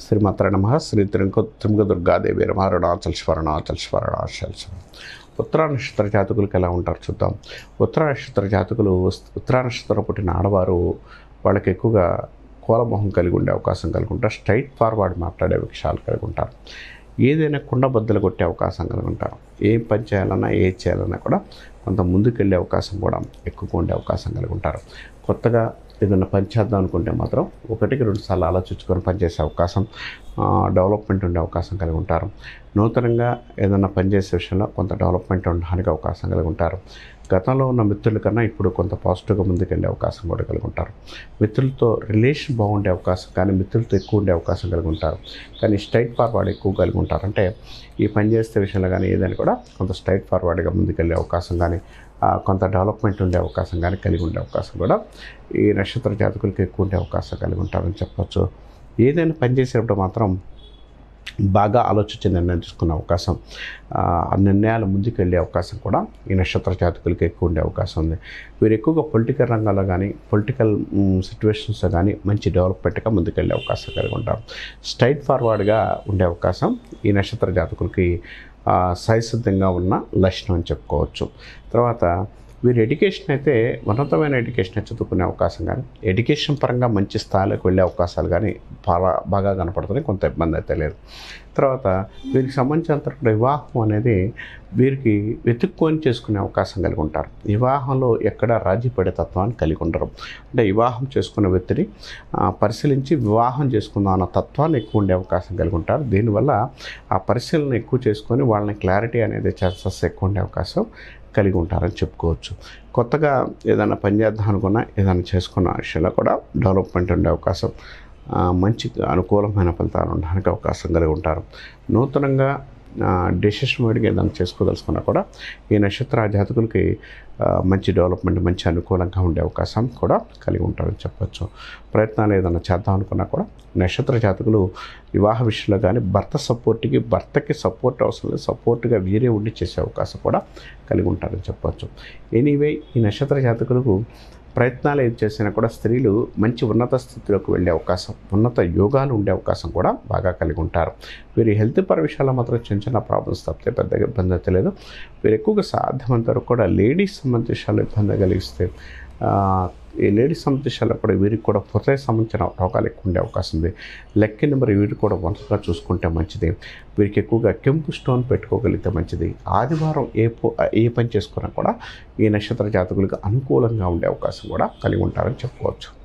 శ్రీమాత్ర నమ శ్రీ త్రింక త్రిముఖ దుర్గాదేవి రమ అరుణాచల్ స్వరణాచల్ స్వరణాచల్ ఉత్తరా నక్షత్ర జాతకులకు ఎలా ఉంటారు చూద్దాం ఉత్తరా నక్షత్ర జాతకులు ఉత్తరా నక్షత్రం పుట్టిన ఆడవారు వాళ్ళకి ఎక్కువగా కోలమొహం కలిగి ఉండే అవకాశం కలిగి ఉంటారు స్ట్రైట్ ఫార్వర్డ్ మాట్లాడే విషయాలు కలిగి ఉంటారు ఏదైనా కుండబద్దలు కొట్టే అవకాశం కలిగి ఉంటారు ఏం పని చేయాలన్నా ఏ చేయాలన్నా కూడా కొంత ముందుకెళ్ళే అవకాశం కూడా ఎక్కువగా ఉండే అవకాశం కలిగి ఉంటారు కొత్తగా ఏదైనా పని చేద్దాం అనుకుంటే మాత్రం ఒకటికి రెండు సార్లు ఆలోచించుకొని పనిచేసే అవకాశం ఆ, డెవలప్మెంట్ ఉండే అవకాశం కలిగి ఉంటారు నూతనంగా ఏదైనా పనిచేసే విషయంలో కొంత డెవలప్మెంట్ ఉండడానికి అవకాశం కలిగి ఉంటారు గతంలో ఉన్న మిత్రుల కన్నా ఇప్పుడు కొంత పాజిటివ్గా ముందుకెళ్ళే అవకాశం కూడా కలిగి ఉంటారు మిత్రులతో రిలేషన్ బాగుండే అవకాశం కానీ మిత్రులతో ఎక్కువ ఉండే అవకాశం కలిగి ఉంటారు కానీ స్ట్రైట్ ఫార్వర్డ్ ఎక్కువ కలిగి ఉంటారు అంటే ఈ పని చేసే విషయంలో కానీ ఏదైనా కూడా కొంత స్ట్రైట్ ఫార్వర్డ్గా ముందుకెళ్ళే అవకాశం కానీ ఆ, కొంత డెవలప్మెంట్ ఉండే అవకాశం కానీ కలిగి ఉండే అవకాశం కూడా ఈ నక్షత్ర జాతకులకి ఎక్కువ ఉండే అవకాశం కలిగి ఉంటారని చెప్పొచ్చు ఏదైనా పని చేసేటప్పుడు మాత్రం బాగా ఆలోచించి నిర్ణయం తీసుకునే అవకాశం ఆ ఆ నిర్ణయాలు ముందుకు వెళ్ళే అవకాశం కూడా ఈ నక్షత్ర జాతకులకి ఎక్కువ ఉండే అవకాశం ఉంది వీరు ఎక్కువగా పొలిటికల్ రంగాల్లో కానీ పొలిటికల్ సిచ్యువేషన్స్లో కానీ మంచి డెవలప్మెంట్గా ముందుకెళ్ళే అవకాశం కలిగి ఉంటారు స్ట్రైట్ ఫార్వర్డ్గా ఉండే అవకాశం ఈ నక్షత్ర జాతకులకి ఆ, సహసిద్ధంగా ఉన్న లక్షణం అని చెప్పుకోవచ్చు తర్వాత వీరు ఎడ్యుకేషన్ అయితే ఉన్నతమైన ఎడ్యుకేషన్ చదువుకునే అవకాశం కానీ ఎడ్యుకేషన్ పరంగా మంచి స్థాయిలోకి వెళ్ళే అవకాశాలు కానీ బాగా బాగా కనపడుతున్నాయి కొంత ఇబ్బంది అయితే లేదు తర్వాత వీరికి సంబంధించినంత కూడా వివాహం అనేది వీరికి వెతుక్కొని చేసుకునే అవకాశం కలిగి ఉంటారు వివాహంలో ఎక్కడ రాజీ పడే తత్వాన్ని కలిగి ఉండరు అంటే వివాహం చేసుకున్న వ్యక్తిని ఆ, పరిశీలించి వివాహం చేసుకుందాం అన్న తత్వాన్ని ఎక్కువ ఉండే అవకాశం కలిగి ఉంటారు దీనివల్ల ఆ పరిశీలన ఎక్కువ చేసుకొని వాళ్ళని క్లారిటీ అనేది ఛాన్సెస్ ఎక్కువ ఉండే అవకాశం కలిగి ఉంటారని చెప్పుకోవచ్చు కొత్తగా ఏదైనా పని చేద్దాం అనుకున్నా ఏదైనా చేసుకున్న విషయంలో కూడా డెవలప్మెంట్ ఉండే అవకాశం ఆ, మంచి అనుకూలమైన ఫలితాలు ఉండడానికి అవకాశం కలిగి ఉంటారు నూతనంగా డెసిషన్ మేడ్గా ఏదైనా చేసుకోదలుచుకున్నా కూడా ఈ నక్షత్ర జాతకులకి ఆ, మంచి డెవలప్మెంట్ మంచి అనుకూలంగా ఉండే అవకాశం కూడా కలిగి ఉంటారని చెప్పొచ్చు ప్రయత్నాలు ఏదైనా చేద్దాం అనుకున్నా కూడా నక్షత్ర జాతకులు వివాహ విషయంలో కానీ భర్త సపోర్ట్కి భర్తకి సపోర్ట్ అవసరం లేదు సపోర్ట్గా వీరే ఉండి చేసే అవకాశం కూడా కలిగి ఉంటారని చెప్పొచ్చు ఎనీవే ఈ నక్షత్ర జాతకులకు ప్రయత్నాలు ఏది చేసినా కూడా స్త్రీలు మంచి ఉన్నత స్థితిలోకి వెళ్ళే అవకాశం ఉన్నత యోగాలు ఉండే అవకాశం కూడా బాగా కలిగి ఉంటారు వీరి హెల్త్ పర విషయాల్లో మాత్రం చిన్న చిన్న ప్రాబ్లమ్స్ తప్పితే పెద్దగా ఇబ్బంది అయితే లేదు వీరు ఎక్కువగా సాధ్యమైనంత వరకు కూడా లేడీస్ సంబంధించిన విషయాలు ఇబ్బంది కలిగిస్తే ఆ, ఈ లేడీస్ సంబంధించిన విషయాల్లో కూడా వీరికి కూడా హృదయ సంబంధించిన రోగాలు ఎక్కువ ఉండే అవకాశం ఉంది లెక్క నెంబర్ వీరికి కూడా వరుసగా చూసుకుంటే మంచిది వీరికి ఎక్కువగా కెంపు స్టోన్ పెట్టుకోగలిగితే మంచిది ఆదివారం ఏ పో ఏ పని చేసుకున్నా కూడా ఈ నక్షత్ర జాతకులకు అనుకూలంగా ఉండే అవకాశం కూడా కలిగి ఉంటారని చెప్పుకోవచ్చు